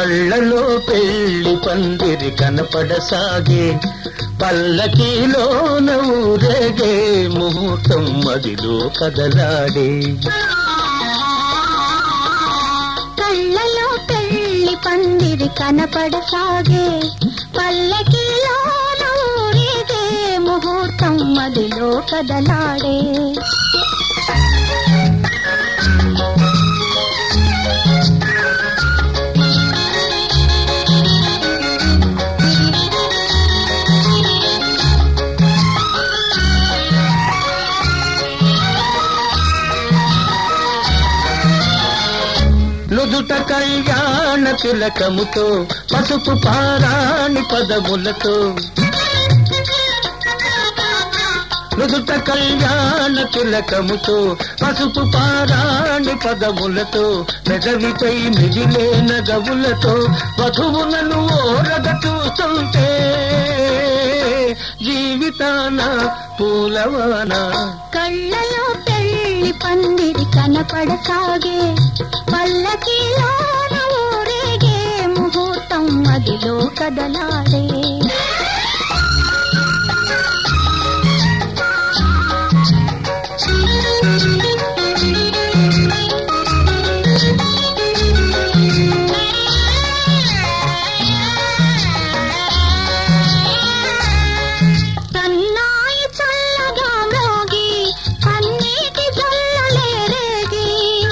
కళ్ళలో పెళ్లి పందిరి కనపడసాగే పల్లకీలోన ఊరేగే ముహూర్తం మదిలో కదలాడే కళ్ళలో పెళ్లి పందిరి కనపడసాగే పల్లకిలో ఊరేగే ముహూర్తం మదిలో కదలాడే నుదుట కళ్యాణ తిలకముతో పసుపు పారాణి పదములతో నుదుట కళ్యాణ తిలకముతో పసుపు పారాణి పదములతో పెదవిపై మిగిలే నగవులతో వధువులను ఓరగ చూస్తుంటే జీవితాన పూలవాన కళ్ళలో పెళ్లి పందిరి కనపడసాగే పల్లకిలో ఊరేగే ముహూర్తం మదిలో కదలాడే సన్నాయి చల్లగా మ్రోగి కన్నీటి జల్లలే రేగి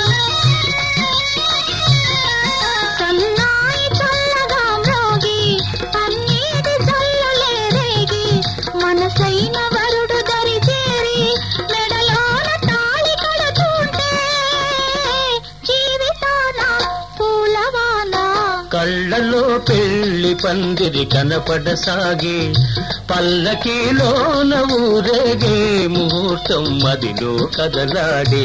సన్నాయి చల్లగా మ్రోగి కన్నీటి జల్లలే రేగి మనసైన వరుడు దరి చేరి మెడలోన తాళి కడుతుంటే జీవితాన పూలవాన కళ్ళలో పెళ్లి పందిరి కనపడసాగే పల్లకీలోన ఊరేగే ముహూర్తం మదిలో కదలాడే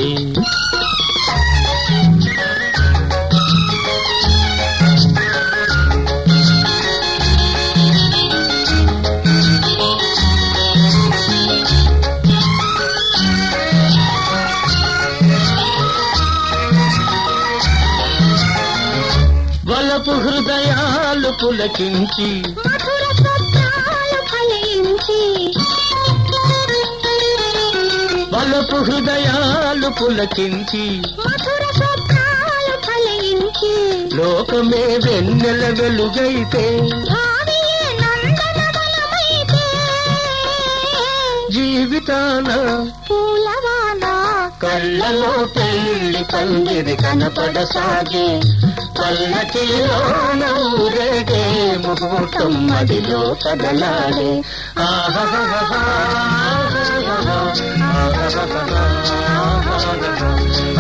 వలపు హృదయాలు పులకించి మధుర స్వప్నాలు ఫలించి వలపు హృదయాలు పులకించి మధుర స్వప్నాలు ఫలించి లోకమే వెన్నెల వెలుగైతే భావియే నందనవనమైతే జీవితాన పూలవాన కళ్ళలో పెళ్లి పందిరి కనపడసాగే పల్లకిలోన ఊరేగే ముహూర్తం మదిలో కదలాడే ఆహా